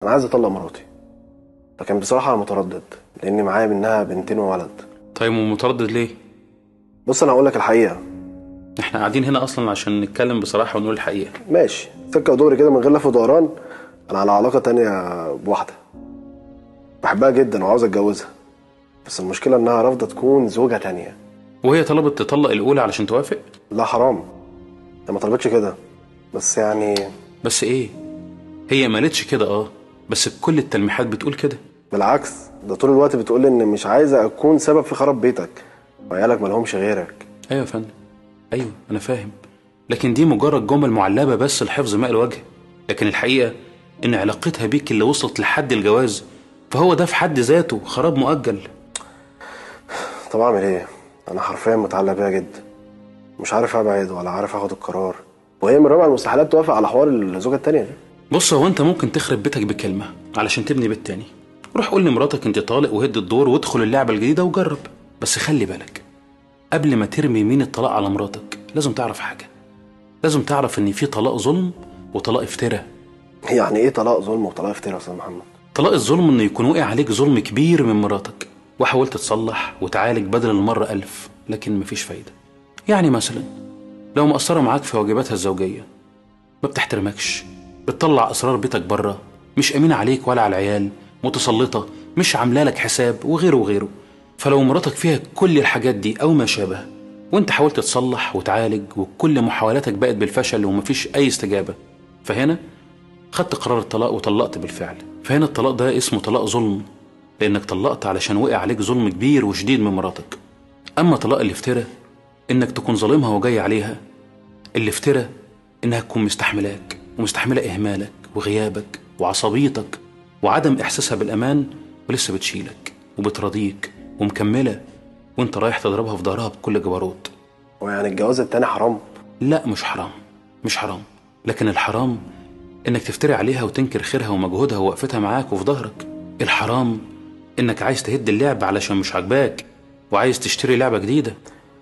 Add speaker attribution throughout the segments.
Speaker 1: انا عايز اطلق مراتي لكن بصراحه انا متردد لاني معايا منها بنتين وولد
Speaker 2: طيب ومتردد ليه
Speaker 1: بص انا هقول لك الحقيقه
Speaker 2: احنا قاعدين هنا اصلا عشان نتكلم بصراحه ونقول الحقيقه
Speaker 1: ماشي سكه ودغري كده من غير لف ودوران انا على علاقه تانية بواحده بحبها جدا وعاوز اتجوزها بس المشكله انها رافضه تكون زوجه تانية
Speaker 2: وهي طلبت تطلق الاولى علشان توافق
Speaker 1: لا حرام هي ما طلبتش كده بس يعني
Speaker 2: بس ايه هي ما قالتش كده اه بس كل التلميحات بتقول كده
Speaker 1: بالعكس ده طول الوقت بتقول ان مش عايزه اكون سبب في خراب بيتك وعيالك مالهمش غيرك
Speaker 2: ايوه يا فندم ايوه انا فاهم لكن دي مجرد جمل معلبه بس لحفظ ماء الوجه لكن الحقيقه ان علاقتها بيك اللي وصلت لحد الجواز فهو ده في حد ذاته خراب مؤجل
Speaker 1: طب اعمل ايه انا حرفيا متعلق بيها جدا مش عارف ابعد ولا عارف اخد القرار وهي من رابع المستحيلات توافق على حوار الزوجه التانية دي
Speaker 2: بص هو انت ممكن تخرب بيتك بكلمه علشان تبني بيت تاني روح قول لمراتك انت طالق وهد الدور وادخل اللعبه الجديده وجرب بس خلي بالك قبل ما ترمي يمين الطلاق على مراتك لازم تعرف حاجه لازم تعرف ان في طلاق ظلم وطلاق افتراء
Speaker 1: يعني ايه طلاق ظلم وطلاق افتراء يا استاذ محمد
Speaker 2: طلاق الظلم انه يكون وقع عليك ظلم كبير من مراتك وحاولت تصلح وتعالج بدل المرة ألف لكن مفيش فايدة يعني مثلا لو مقصرة معاك في واجباتها الزوجية ما بتحترمكش بتطلع أسرار بيتك بره مش أمينة عليك ولا على العيال متسلطة مش عاملة لك حساب وغيره وغيره فلو مراتك فيها كل الحاجات دي أو ما شابه وانت حاولت تصلح وتعالج وكل محاولاتك بقت بالفشل ومفيش أي استجابة فهنا خدت قرار الطلاق وطلقت بالفعل فهنا الطلاق ده اسمه طلاق ظلم لانك طلقت علشان وقع عليك ظلم كبير وشديد من مراتك اما طلاق الافتراء انك تكون ظالمها وجاي عليها الافتراء انها تكون مستحملاك ومستحمله اهمالك وغيابك وعصبيتك وعدم احساسها بالامان ولسه بتشيلك وبتراضيك ومكمله وانت رايح تضربها في ظهرها بكل جبروت
Speaker 1: ويعني الجواز التاني حرام
Speaker 2: لا مش حرام مش حرام لكن الحرام انك تفتري عليها وتنكر خيرها ومجهودها ووقفتها معاك وفي ظهرك الحرام انك عايز تهد اللعبة علشان مش عاجباك وعايز تشتري لعبة جديدة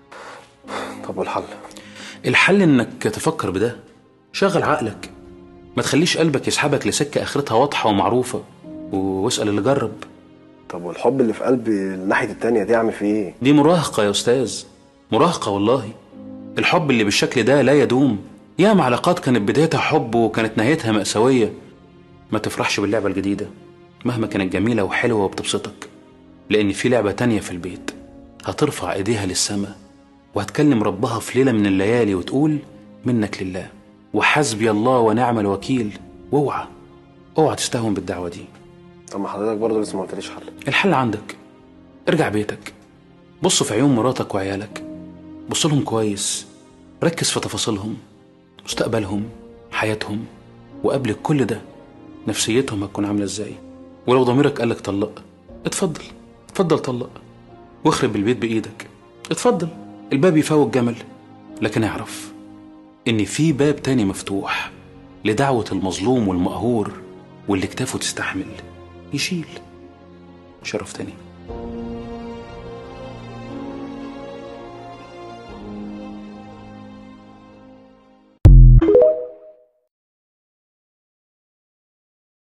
Speaker 1: طب والحل
Speaker 2: الحل انك تفكر بده شغل عقلك ما تخليش قلبك يسحبك لسكة اخرتها واضحة ومعروفة واسأل اللي جرب
Speaker 1: طب والحب اللي في قلبي الناحيه التانية دي اعمل فيه ايه
Speaker 2: دي مراهقة يا أستاذ مراهقة والله الحب اللي بالشكل ده لا يدوم ياما علاقات كانت بدايتها حب وكانت نهايتها مأساوية ما تفرحش باللعبة الجديدة مهما كانت جميلة وحلوة وبتبسطك لأن في لعبة تانية في البيت هترفع إيديها للسماء وهتكلم ربها في ليلة من الليالي وتقول منك لله وحسبي الله ونعم الوكيل واوعى اوعى تستهون بالدعوة دي
Speaker 1: طب ما حضرتك برضه لسه ما قلتليش حل
Speaker 2: الحل عندك ارجع بيتك بص في عيون مراتك وعيالك بص لهم كويس ركز في تفاصيلهم مستقبلهم حياتهم وقبل كل ده نفسيتهم هتكون عاملة ازاي ولو ضميرك قالك طلق اتفضل اتفضل طلق واخرب البيت بإيدك اتفضل الباب يفوق جمل لكن اعرف ان في باب تاني مفتوح لدعوة المظلوم والمقهور واللي كتافه تستحمل يشيل شرفتني